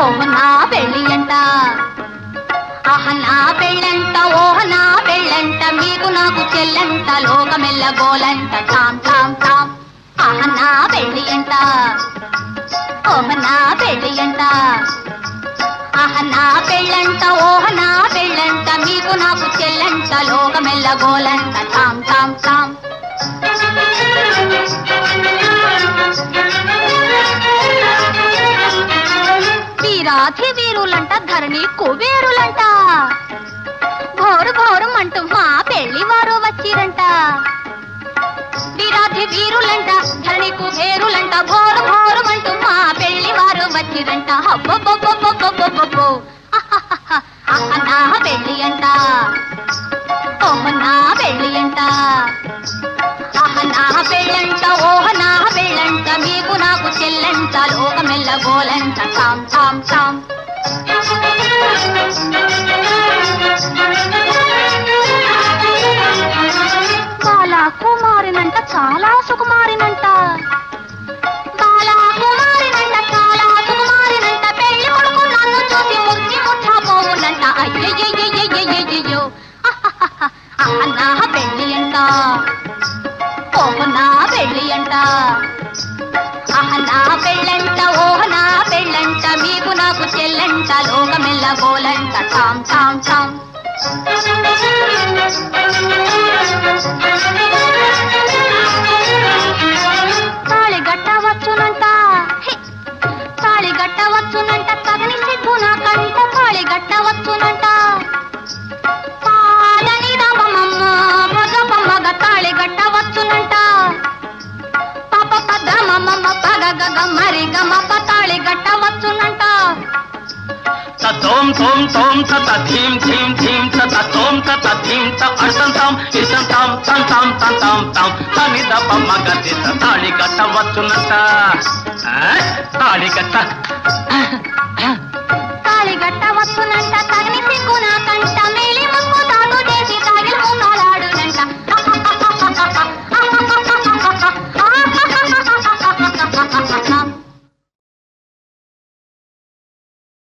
ఓహ నా పెళ్ళి అంట ఆహ నా పెళ్ళంట ఓహ నా పెళ్ళంట మీకు నాకు చెల్లంట లోకమెల్ల గోలంట టామ్ టామ్ టామ్ ఆహ నా పెళ్ళి అంట ఓహ నా పెళ్ళి అంట ఆహ నా పెళ్ళంట ఓహ నా పెళ్ళంట మీకు నాకు చెల్లంట లోకమెల్ల గోలంట టామ్ టామ్ టామ్ వీరాధి వీరులంట ధరణి కుబేరులంట ఘోరు ఘోరం అంటూ మా పెళ్లి వారు వచ్చిరంట వీరాధి వీరులంట ధరణి కుబేరులంట ఘోరు ఘోరం అంటూ మా పెళ్లి వారు వచ్చిరంట హబ్బబ్బబ్బబ్బబ్బబ్బబ్బో. అహహహ. అహ నా పెళ్లి అంట ఓహ నా పెళ్లి అంట ఆహ నా పెళ్ళంట ఓహ నా పెళ్ళంట మీకు నాకు చెల్లంట లోకమెల్ల గోలంట టామ్ టామ్ టామ్ బాలా కుమారినంట చాలా సుకుమారినంట బాలా కుమారినంట చాలా సుకుమారినంట పెళ్లి కొడుకు నన్ను చూసి ముచ్చి ముట్టబోవునంట అయ్యయ్యయ్యయ్యయ్యయ్యో అహ నా పెళ్ళి అంట ఓహ నా పెళ్ళి అంట ఆహ నా పెళ్ళంట ఓహ నా పెళ్ళంట మీకు నాకు చెల్లంట లోకమెల్ల గోలంట టామ్ టామ్ టామ్ తాళి గట్టవచ్చునంట హి! తాళి గట్టవచ్చునంట తగని సిగ్గు నాకంట తాళి గట్టవచ్చునంట పాలని రామమ్మ భగపమ్మగ తాళి గట్టవచ్చునంట పాప పద మమ్మ పగ గగ మరి గమ తాళి గట్టవచ్చునంట తోం తోం తోం తత ధీం ధీం ధీం తత తోం తత ధీం త అర్థం తాం ఇసం తాం తం తాం తం తాం తాం తని దప మగ దిత తాళి కట్టవచ్చునంట ఆ? తాళి కట్ట తాళి గట్టవచ్చునంట తగని సిగ్గు నాకంట మేలి ముక్కు తాను చేసి తాగిలు